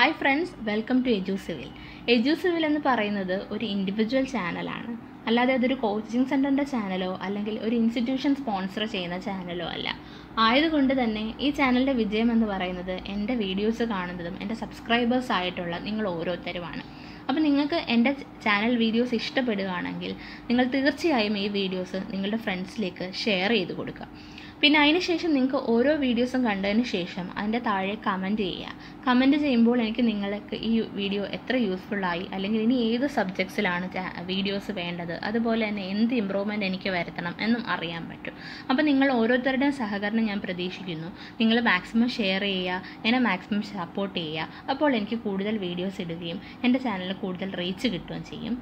Hi friends welcome to edu civil edu civil എന്ന് പറയുന്നത് ഒരു ഇൻഡിവിജ്വൽ ചാനലാണ് അല്ലാതെ അതൊരു കോച്ചിങ് സെൻറ്ററിൻ്റെ ചാനലോ അല്ലെങ്കിൽ ഒരു ഇൻസ്റ്റിറ്റ്യൂഷൻ സ്പോൺസർ ചെയ്യുന്ന ചാനലോ അല്ല ആയതുകൊണ്ട് തന്നെ ഈ ചാനലിൻ്റെ വിജയം എന്ന് പറയുന്നത് എൻ്റെ വീഡിയോസ് കാണുന്നതും എൻ്റെ സബ്സ്ക്രൈബേഴ്സ് ആയിട്ടുള്ള നിങ്ങൾ ഓരോരുത്തരുമാണ് അപ്പോൾ നിങ്ങൾക്ക് എൻ്റെ ചാനൽ വീഡിയോസ് ഇഷ്ടപ്പെടുകയാണെങ്കിൽ നിങ്ങൾ തീർച്ചയായും ഈ വീഡിയോസ് നിങ്ങളുടെ ഫ്രണ്ട്സിലേക്ക് ഷെയർ ചെയ്ത് കൊടുക്കുക പിന്നെ അതിന് ശേഷം നിങ്ങൾക്ക് ഓരോ വീഡിയോസും കണ്ടതിന് ശേഷം അതിൻ്റെ താഴെ കമൻറ്റ് ചെയ്യുക കമൻറ്റ് ചെയ്യുമ്പോൾ എനിക്ക് നിങ്ങൾക്ക് ഈ വീഡിയോ എത്ര യൂസ്ഫുള്ളായി അല്ലെങ്കിൽ ഇനി ഏത് സബ്ജക്ട്സിലാണ് വീഡിയോസ് വേണ്ടത് അതുപോലെ തന്നെ എന്ത് ഇമ്പ്രൂവ്മെൻറ്റ് എനിക്ക് വരുത്തണം എന്നും അറിയാൻ പറ്റും അപ്പോൾ നിങ്ങൾ ഓരോരുത്തരുടെയും സഹകരണം ഞാൻ പ്രതീക്ഷിക്കുന്നു നിങ്ങൾ മാക്സിമം ഷെയർ ചെയ്യുക എന്നെ മാക്സിമം സപ്പോർട്ട് ചെയ്യുക അപ്പോൾ എനിക്ക് കൂടുതൽ വീഡിയോസ് ഇടുകയും എൻ്റെ ചാനലിൽ കൂടുതൽ റീച്ച് കിട്ടുകയും ചെയ്യും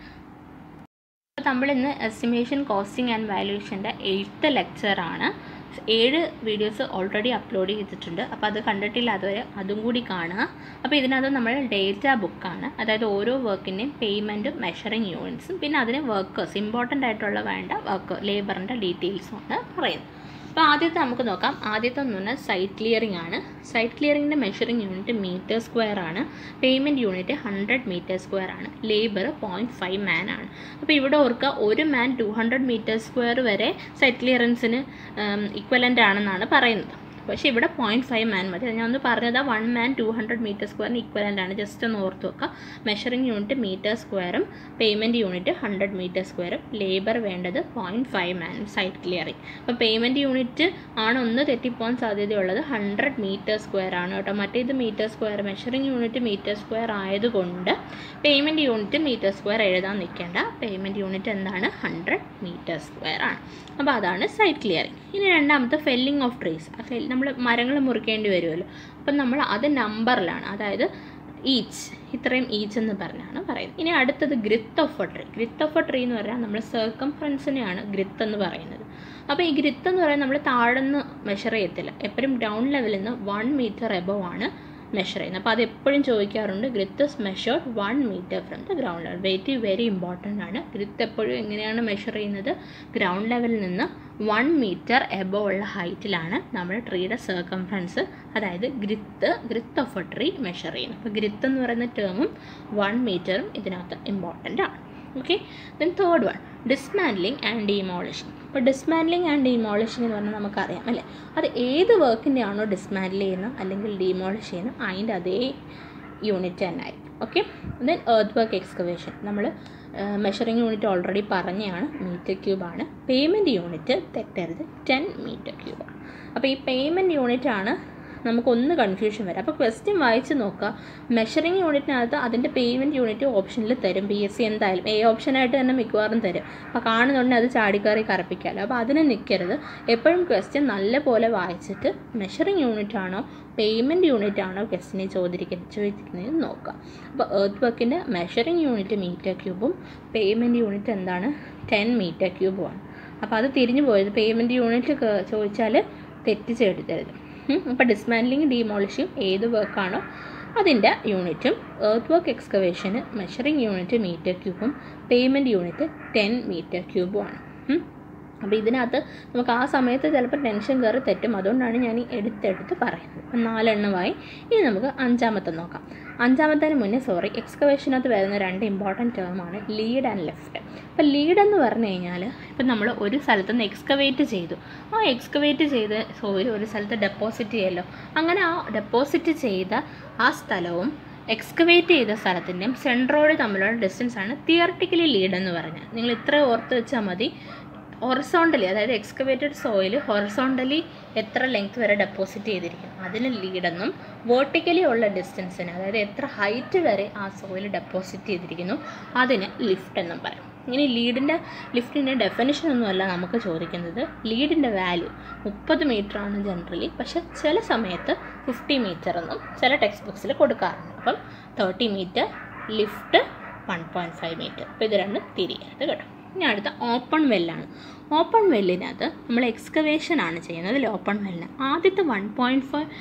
അപ്പോൾ നമ്മളിന്ന് എസ്റ്റിമേഷൻ കോസ്റ്റിംഗ് ആൻഡ് വാല്യൂഷൻ്റെ എയ്ത്ത് ലെക്ചറാണ് ഏഴ് വീഡിയോസ് ഓൾറെഡി അപ്ലോഡ് ചെയ്തിട്ടുണ്ട് അപ്പോൾ അത് കണ്ടിട്ടില്ലാത്തവർ അതും കൂടി കാണുക അപ്പോൾ ഇതിനകത്ത് നമ്മൾ ഡേറ്റ ബുക്കാണ് അതായത് ഓരോ വർക്കിൻ്റെയും പേയ്മെൻറ്റും മെഷറിങ് യൂണിറ്റ്സും പിന്നെ അതിന് വർക്കേഴ്സ് ഇമ്പോർട്ടൻ്റ് ആയിട്ടുള്ള വേണ്ട വർക്ക് ലേബറിൻ്റെ ഡീറ്റെയിൽസുമാണ് പറയുന്നത് അപ്പോൾ ആദ്യത്തെ നമുക്ക് നോക്കാം ആദ്യത്തെ എന്ന് പറഞ്ഞാൽ സൈറ്റ് ക്ലിയറിംഗ് ആണ് സൈറ്റ് ക്ലിയറിങ്ങിൻ്റെ മെഷറിംഗ് യൂണിറ്റ് മീറ്റർ സ്ക്വയർ ആണ് payment unit hundred metre square ആണ് ലേബർ പോയിൻറ്റ് ഫൈവ് മാൻ ആണ് അപ്പോൾ ഇവിടെ ഓർക്കുക ഒരു man two hundred metre square വരെ സൈറ്റ് ക്ലിയറൻസിന് ഇക്വലൻ്റ് ആണെന്നാണ് പറയുന്നത് പക്ഷേ ഇവിടെ പോയിൻറ്റ് ഫൈവ് മാൻ മതി ഞാൻ ഒന്ന് പറഞ്ഞത് one man two hundred metre സ്ക്വയറിന് ഇക്വലൻ്റ് ആണ് ജസ്റ്റ് ഒന്ന് ഓർത്ത് വെക്കുക മെഷറിംഗ് യൂണിറ്റ് മീറ്റർ സ്ക്വയറും പേയ്മെൻറ്റ് യൂണിറ്റ് ഹൺഡ്രഡ് മീറ്റർ സ്ക്വയറും ലേബർ വേണ്ടത് point five man site clearing അപ്പോൾ പേയ്മെൻറ്റ് യൂണിറ്റ് ആണ് ഒന്ന് തെറ്റിപ്പോകാൻ സാധ്യതയുള്ളത് ഹൺഡ്രഡ് മീറ്റർ സ്ക്വയർ ആണ് കേട്ടോ മറ്റേത് metre square measuring unit metre square ആയതുകൊണ്ട് പേയ്മെൻറ്റ് യൂണിറ്റ് മീറ്റർ സ്ക്വയർ എഴുതാൻ നിൽക്കേണ്ട പേയ്മെൻറ്റ് യൂണിറ്റ് എന്താണ് ഹൺഡ്രഡ് മീറ്റർ സ്ക്വയർ ആണ് അപ്പോൾ അതാണ് സൈറ്റ് ക്ലിയറിംഗ് ഇനി രണ്ടാമത്തെ ഫെല്ലിംഗ് ഓഫ് ട്രീസ് ആ ഫെൽ നമ്മൾ മരങ്ങൾ മുറിക്കേണ്ടി വരുമല്ലോ അപ്പം നമ്മൾ അത് നമ്പറിലാണ് അതായത് ഈച്ച് ഇത്രയും ഈച്ച് എന്ന് പറഞ്ഞാണ് പറയുന്നത് ഇനി അടുത്തത് girth of a tree girth of a tree എന്ന് പറഞ്ഞാൽ നമ്മൾ സർക്കംഫറൻസിനെയാണ് ഗ്രിത്ത് എന്ന് പറയുന്നത് അപ്പോൾ ഈ ഗ്രിത്ത് എന്ന് പറയുന്നത് നമ്മൾ താഴെന്ന് മെഷർ ചെയ്യത്തില്ല എപ്പോഴും ഗ്രൗണ്ട് ലെവലിൽ നിന്ന് വൺ മീറ്റർ എബവ് ആണ് മെഷർ ചെയ്യുന്നത് അപ്പോൾ അത് എപ്പോഴും ചോദിക്കാറുണ്ട് girth is measured one metre from the ground level wait very important ആണ് ഗ്രിത്ത് എപ്പോഴും എങ്ങനെയാണ് മെഷർ ചെയ്യുന്നത് ഗ്രൗണ്ട് ലെവലിൽ നിന്ന് വൺ മീറ്റർ എബോ ഉള്ള ഹൈറ്റിലാണ് നമ്മൾ ട്രീയുടെ സർക്കംഫറൻസ് അതായത് girth girth of a tree measure ചെയ്യുന്നത് അപ്പോൾ ഗ്രിത്ത് എന്ന് പറയുന്ന ടേമും വൺ മീറ്ററും ഇതിനകത്ത് ഇമ്പോർട്ടൻ്റ് ആണ് okay then third one dismantling and demolishing അപ്പോൾ ഡിസ്മാൻഡ്ലിങ് ആൻഡ് ഡീമോളിഷിങ് എന്ന് പറഞ്ഞാൽ നമുക്കറിയാം അല്ലേ അത് ഏത് വർക്കിൻ്റെ ആണോ ഡിസ്മാൻഡിൽ ചെയ്യുന്നത് അല്ലെങ്കിൽ ഡീമോളിഷ് ചെയ്യുന്നത് അതിൻ്റെ അതേ യൂണിറ്റ് തന്നെ ആയിരിക്കും okay then earth work excavation നമ്മൾ മെഷറിംഗ് യൂണിറ്റ് ഓൾറെഡി പറഞ്ഞതാണ് മീറ്റർ ക്യൂബാണ് പേയ്മെൻറ്റ് യൂണിറ്റ് തെറ്റരുത് ടെൻ മീറ്റർ ക്യൂബാണ് അപ്പോൾ ഈ പേയ്മെൻറ്റ് യൂണിറ്റ് ആണ് നമുക്കൊന്ന് കൺഫ്യൂഷൻ വരാം അപ്പോൾ ക്വസ്റ്റ്യൻ വായിച്ച് നോക്കുക മെഷറിംഗ് യൂണിറ്റിനകത്ത് അതിൻ്റെ പേയ്മെൻറ്റ് യൂണിറ്റ് ഓപ്ഷനിൽ തരും പി എസ് സി എന്തായാലും എ ഓപ്ഷനായിട്ട് തന്നെ മിക്കവാറും തരും അപ്പോൾ കാണുന്നുണ്ടെങ്കിൽ അത് ചാടിക്കറി കറപ്പിക്കാമല്ലോ അപ്പോൾ അതിന് നിൽക്കരുത് എപ്പോഴും ക്വസ്റ്റ്യൻ നല്ല പോലെ വായിച്ചിട്ട് മെഷറിംഗ് യൂണിറ്റ് ആണോ പേയ്മെൻറ്റ് യൂണിറ്റ് ആണോ ക്വസ്റ്റിനെ ചോദിക്കുന്നത് ചോദിക്കുന്നത് നോക്കുക അപ്പോൾ എർത്ത് വർക്കിൻ്റെ മെഷറിംഗ് യൂണിറ്റ് മീറ്റർ ക്യൂബും പേയ്മെൻറ്റ് യൂണിറ്റ് എന്താണ് ടെൻ മീറ്റർ ക്യൂബുമാണ് അപ്പോൾ അത് തിരിഞ്ഞു പോയത് പേയ്മെൻറ്റ് യൂണിറ്റ് ചോദിച്ചാൽ തെറ്റിച്ചെടുത്തരുത് അപ്പോൾ ഡിസ്മാൻഡ്ലിങ് ഡീമോളിഷിങ് ഏത് വർക്കാണോ അതിൻ്റെ യൂണിറ്റും എർത്ത് വർക്ക് എക്സ്കവേഷന് മെഷറിംഗ് യൂണിറ്റ് മീറ്റർ ക്യൂബും പേയ്മെൻറ്റ് യൂണിറ്റ് ടെൻ മീറ്റർ ക്യൂബുമാണ് അപ്പോൾ ഇതിനകത്ത് നമുക്ക് ആ സമയത്ത് ചിലപ്പോൾ ടെൻഷൻ കയറി തെറ്റും അതുകൊണ്ടാണ് ഞാൻ ഈ എടുത്തെടുത്ത് പറയുന്നത് അപ്പം നാലെണ്ണമായി ഇനി നമുക്ക് അഞ്ചാമത്തെ നോക്കാം അഞ്ചാമത്തേന് മുന്നേ സോറി എക്സ്കവേഷനകത്ത് വരുന്ന രണ്ട് ഇമ്പോർട്ടൻറ്റ് ടേമാണ് ലീഡ് ആൻഡ് ലെഫ്റ്റ് അപ്പോൾ ലീഡ് എന്ന് പറഞ്ഞു കഴിഞ്ഞാൽ ഇപ്പം നമ്മൾ ഒരു സ്ഥലത്ത് നിന്ന് എക്സ്കവേറ്റ് ചെയ്തു ആ എക്സ്കവേറ്റ് ചെയ്ത് സോയിൽ ഒരു സ്ഥലത്ത് ഡെപ്പോസിറ്റ് ചെയ്യല്ലോ അങ്ങനെ ആ ഡെപ്പോസിറ്റ് ചെയ്ത ആ സ്ഥലവും എക്സ്കവേറ്റ് ചെയ്ത സ്ഥലത്തിൻ്റെയും സെൻട്രോഡ് തമ്മിലുള്ള ഡിസ്റ്റൻസ് ആണ് തിയറട്ടിക്കലി ലീഡ് എന്ന് പറഞ്ഞാൽ നിങ്ങൾ ഇത്ര ഓർത്ത് വെച്ചാൽ മതി ഹൊറസോണ്ടലി അതായത് എക്സ്കവേറ്റഡ് സോയിൽ ഹൊറസോണ്ടലി എത്ര ലെങ്ത് വരെ ഡെപ്പോസിറ്റ് ചെയ്തിരിക്കും അതിന് ലീഡെന്നും വേർട്ടിക്കലി ഉള്ള ഡിസ്റ്റൻസിന് അതായത് എത്ര ഹൈറ്റ് വരെ ആ സോയിൽ ഡെപ്പോസിറ്റ് ചെയ്തിരിക്കുന്നു അതിന് ലിഫ്റ്റ് എന്നും പറയും ഇനി ലീഡിൻ്റെ ലിഫ്റ്റിൻ്റെ ഡെഫിനിഷൻ ഒന്നുമല്ല നമുക്ക് ചോദിക്കുന്നത് ലീഡിൻ്റെ വാല്യൂ മുപ്പത് ആണ് ജനറലി പക്ഷേ ചില സമയത്ത് ഫിഫ്റ്റി മീറ്റർ എന്നും ചില ടെക്സ്റ്റ് ബുക്സിൽ കൊടുക്കാറുണ്ട് അപ്പം thirty metre lift one point five metre അപ്പോൾ ഇത് രണ്ടും തിരിയരുത് കേട്ടോ ഇനി അടുത്ത ഓപ്പൺ വെല്ലാണ് ഓപ്പൺ വെല്ലിനകത്ത് നമ്മൾ എക്സ്കവേഷൻ ആണ് ചെയ്യുന്നത് അതിൽ ഓപ്പൺ വെല്ലിന് ആദ്യത്തെ one point five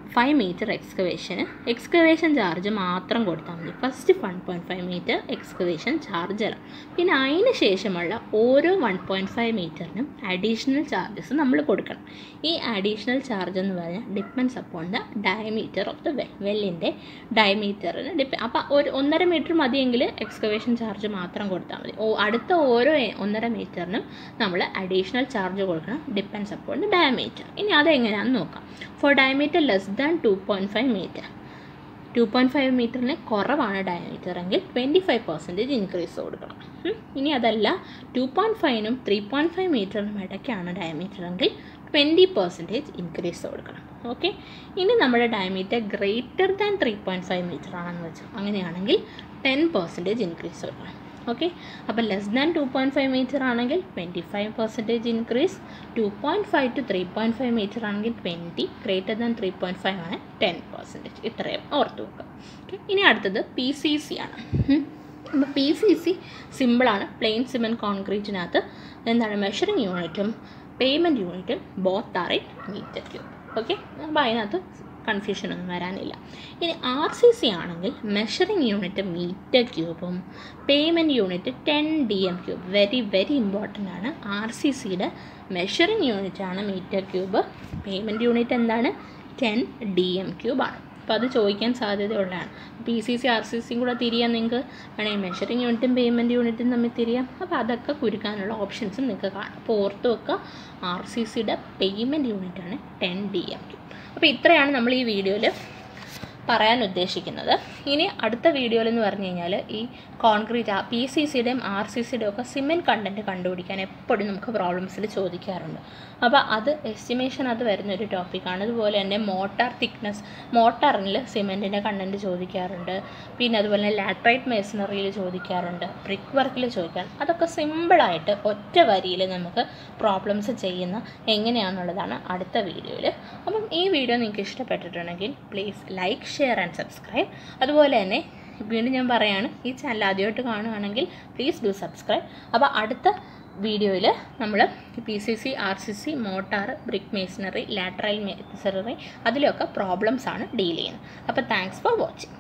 five metre എക്സ്കവേഷന് എക്സ്കവേഷൻ ചാർജ് മാത്രം കൊടുത്താൽ മതി first one point five metre excavation charge പിന്നെ അതിന് ശേഷമുള്ള ഓരോ വൺ പോയിൻറ്റ് ഫൈവ് മീറ്ററിനും അഡീഷണൽ ചാർജസ് നമ്മൾ കൊടുക്കണം ഈ അഡീഷണൽ ചാർജ് എന്ന് പറഞ്ഞാൽ depends upon the diameter of the well വെല്ലിൻ്റെ ഡയമീറ്ററിന് ഡിപ്പെ അപ്പോൾ ഒരു ഒന്നര മീറ്റർ മതിയെങ്കിൽ എക്സ്കവേഷൻ ചാർജ് മാത്രം കൊടുത്താൽ മതി ഓ അടുത്ത ഓരോ എ- ഒന്നര മീറ്ററിനും നമ്മൾ അഡീഷണൽ ചാർജ് കൊടുക്കണം ഡിപ്പെൻസ് അപ്പോൺ ദ ഡയമീറ്റർ ഇനി അതെങ്ങനെയാണെന്ന് നോക്കാം for diameter less than two point five metre two point five മീറ്ററിന് കുറവാണ് ഡയമീറ്റർ എങ്കിൽ ട്വൻറ്റി ഫൈവ് പെർസെൻറ്റേജ് ഇൻക്രീസ് കൊടുക്കണം ഉം. ഇനി അതല്ല ടു പോയിൻറ്റ് ഫൈവിനും ത്രീ പോയിൻറ്റ് ഫൈവ് മീറ്ററിനും ഇടയ്ക്കാണ് ഡയമീറ്റർ എങ്കിൽ ട്വൻറ്റി പെർസെൻറ്റേജ് ഇൻക്രീസ് കൊടുക്കണം ഓക്കെ ഇനി നമ്മുടെ diameter greater than three point five metre ആണെന്ന് വെച്ചാൽ അങ്ങനെയാണെങ്കിൽ ടെൻ പെർസെൻറ്റേജ് ഇൻക്രീസ് കൊടുക്കണം ഓക്കെ അപ്പോൾ less than two point five metre ആണെങ്കിൽ twenty five percentage increase two point five two three point five metre ആണെങ്കിൽ twenty greater than three point five ആണ് ten percentage ഇത്രയും ഓർത്ത് വെക്കുക ഓക്കെ ഇനി അടുത്തത് പി സി സി ആണ് ഉം. അപ്പോൾ പി സി സി സിമ്പിളാണ് പ്ലെയിൻ സിമെൻറ്റ് കോൺക്രീറ്റിനകത്ത് എന്താണ് മെഷറിംഗ് യൂണിറ്റും പേയ്മെൻറ്റ് യൂണിറ്റും both are in metre cube okay അപ്പോൾ അതിനകത്ത് കൺഫ്യൂഷൻ ഒന്നും വരാനില്ല ഇനി ആർ സി സി ആണെങ്കിൽ മെഷറിംഗ് യൂണിറ്റ് മീറ്റർ ക്യൂബും payment unit ten D M cube very very important ആണ് ആർ സി സിയുടെ മെഷറിംഗ് യൂണിറ്റ് ആണ് മീറ്റർ ക്യൂബ് പേയ്മെൻറ്റ് യൂണിറ്റ് എന്താണ് ടെൻ ഡി എം ക്യൂബാണ് അപ്പോൾ അത് ചോദിക്കാൻ സാധ്യതയുള്ളതാണ് P C C R C സിയും കൂടെ തിരിയാൻ നിങ്ങൾക്ക് വേണമെങ്കിൽ മെഷറിംഗ് യൂണിറ്റും പേയ്മെൻറ്റ് യൂണിറ്റും തമ്മിൽ തിരിയാം അപ്പോൾ അതൊക്കെ കുരുക്കാനുള്ള ഓപ്ഷൻസും നിങ്ങൾക്ക് കാണാം അപ്പോൾ ഓർത്ത് വെക്കുക ആർ സി സിയുടെ പേയ്മെൻറ്റ് യൂണിറ്റാണ് ടെൻ ഡി എം ക്യൂ അപ്പോൾ ഇത്രയാണ് നമ്മൾ ഈ വീഡിയോയിൽ പറയാൻ ഉദ്ദേശിക്കുന്നത് ഇനി അടുത്ത വീഡിയോയിൽ എന്ന് പറഞ്ഞു കഴിഞ്ഞാൽ ഈ കോൺക്രീറ്റ് ആ പി സി സിയുടെയും ആർ സി സിയുടെയും ഒക്കെ സിമെൻറ്റ് കണ്ടൻറ്റ് കണ്ടുപിടിക്കാൻ എപ്പോഴും നമുക്ക് പ്രോബ്ലംസിൽ ചോദിക്കാറുണ്ട് അപ്പോൾ അത് എസ്റ്റിമേഷൻ അത് വരുന്ന ഒരു ടോപ്പിക്കാണ് അതുപോലെ തന്നെ മോട്ടാർ തിക്നെസ് മോട്ടാറിൽ സിമെൻറ്റിൻ്റെ കണ്ടൻറ്റ് ചോദിക്കാറുണ്ട് പിന്നെ അതുപോലെ തന്നെ ലാട്രൈറ്റ് മേസണറിയിൽ ചോദിക്കാറുണ്ട് ബ്രിക്ക് വർക്കിൽ ചോദിക്കാറുണ്ട് അതൊക്കെ സിമ്പിളായിട്ട് ഒറ്റ വരിയിൽ നമുക്ക് പ്രോബ്ലംസ് ചെയ്യുന്ന എങ്ങനെയാണെന്നുള്ളതാണ് അടുത്ത വീഡിയോയിൽ അപ്പം ഈ വീഡിയോ നിങ്ങൾക്ക് ഇഷ്ടപ്പെട്ടിട്ടുണ്ടെങ്കിൽ please like share and subscribe അതുപോലെ തന്നെ വീണ്ടും ഞാൻ പറയാണ് ഈ ചാനൽ ആദ്യമായിട്ട് കാണുകയാണെങ്കിൽ പ്ലീസ് ഡു സബ്സ്ക്രൈബ് അപ്പോൾ അടുത്ത വീഡിയോയിൽ നമ്മൾ P C C R C C mortar brick masonry lateral masonry അതിലൊക്കെ പ്രോബ്ലംസ് ആണ് ഡീൽ ചെയ്യുന്നത് അപ്പോൾ താങ്ക്സ് ഫോർ വാച്ചിങ്